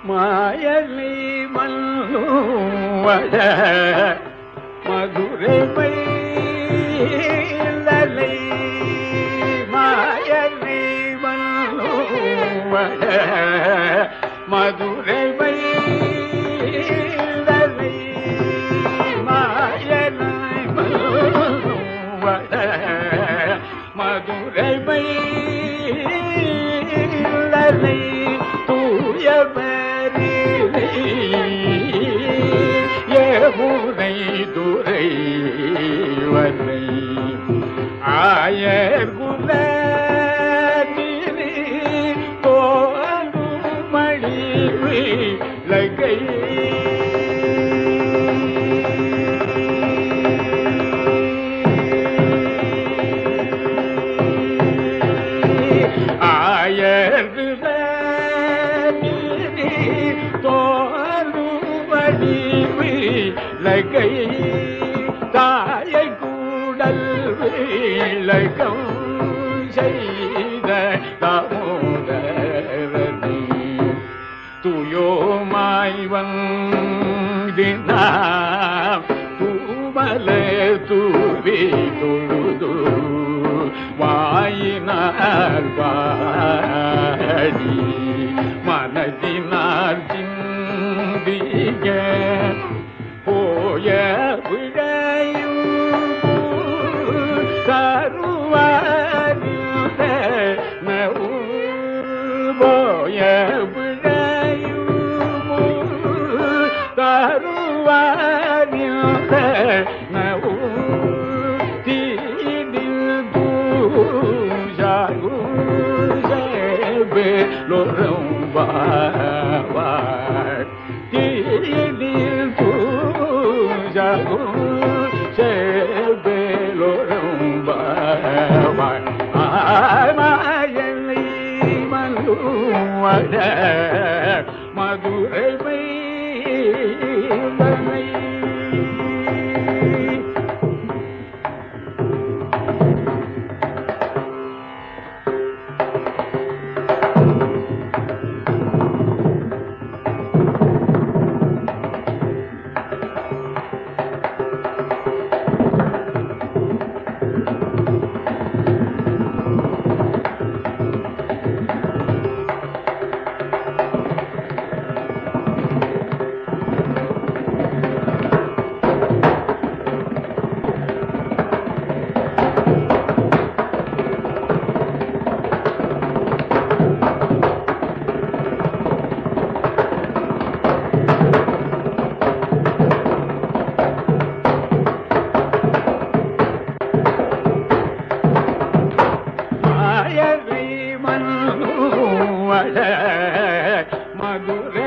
மாயலி மல்லுவட மதுரை மயிலலை மாயலி மல்லுவட மதுரை மயிலலை மாயலை மல்லுவட மதுரை மயிலலை தூய மறிலை ஏமுனை துறை வரை ஆயர் குல தோன்றும் மணிவி லகை ஆயர்குல தோறுபடி விலகை தாயை கூடல் விலகம் செய்த தாமோதரனி துயோமாய் வந்தினாம் தூமல தூவி தொழுது வாயினார் பாடி மனதினார் சிந்திய போய விழையும் தருவாரிந்த போய விழையும் தருவாரிந்த தீடில் தூஜாகு சேபே லொரம்பாவார் தீடில் தூஜாகு சேபே லொரம்பாவார் ஆமாயலை மல்லுவட மதுரை மை மாயலை மன்னுவட மதுரை